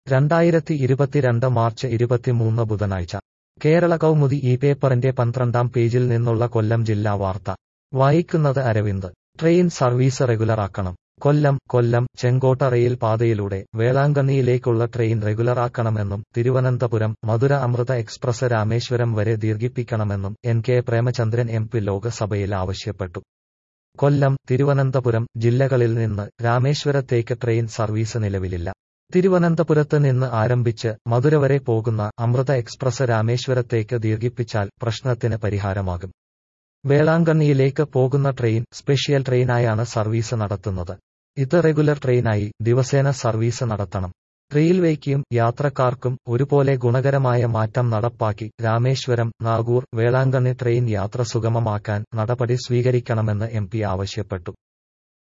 രണ്ടായിരത്തി ഇരുപത്തിരണ്ട് മാർച്ച് ഇരുപത്തിമൂന്ന് ബുധനാഴ്ച കേരള കൗമുദി ഈ പേപ്പറിന്റെ പന്ത്രണ്ടാം പേജിൽ നിന്നുള്ള കൊല്ലം ജില്ലാ വാർത്ത വായിക്കുന്നത് അരവിന്ദ് ട്രെയിൻ സർവീസ് റെഗുലറാക്കണം കൊല്ലം കൊല്ലം ചെങ്കോട്ട റെയിൽ പാതയിലൂടെ വേളാങ്കണ്ണിയിലേക്കുള്ള ട്രെയിൻ റെഗുലറാക്കണമെന്നും തിരുവനന്തപുരം മധുര അമൃത എക്സ്പ്രസ് രാമേശ്വരം വരെ ദീർഘിപ്പിക്കണമെന്നും N K Premachandran M P ലോക്സഭയിൽ ആവശ്യപ്പെട്ടു കൊല്ലം തിരുവനന്തപുരം ജില്ലകളിൽ നിന്ന് രാമേശ്വരത്തേക്ക് ട്രെയിൻ സർവീസ് നിലവിലില്ല തിരുവനന്തപുരത്ത് നിന്ന് ആരംഭിച്ച് മധുര വരെ പോകുന്ന അമൃത എക്സ്പ്രസ് രാമേശ്വരത്തേക്ക് ദീർഘിപ്പിച്ചാൽ പ്രശ്നത്തിന് പരിഹാരമാകും വേളാങ്കണ്ണിയിലേക്ക് പോകുന്ന ട്രെയിൻ സ്പെഷ്യൽ ട്രെയിനായാണ് സർവീസ് നടത്തുന്നത് ഇത് റെഗുലർ ട്രെയിനായി ദിവസേന സർവീസ് നടത്തണം റെയിൽവേക്കും യാത്രക്കാർക്കും ഒരുപോലെ ഗുണകരമായ മാറ്റം നടപ്പാക്കി രാമേശ്വരം നാഗൂർ വേളാങ്കണ്ണി ട്രെയിൻ യാത്ര സുഗമമാക്കാൻ നടപടി സ്വീകരിക്കണമെന്ന് എം ആവശ്യപ്പെട്ടു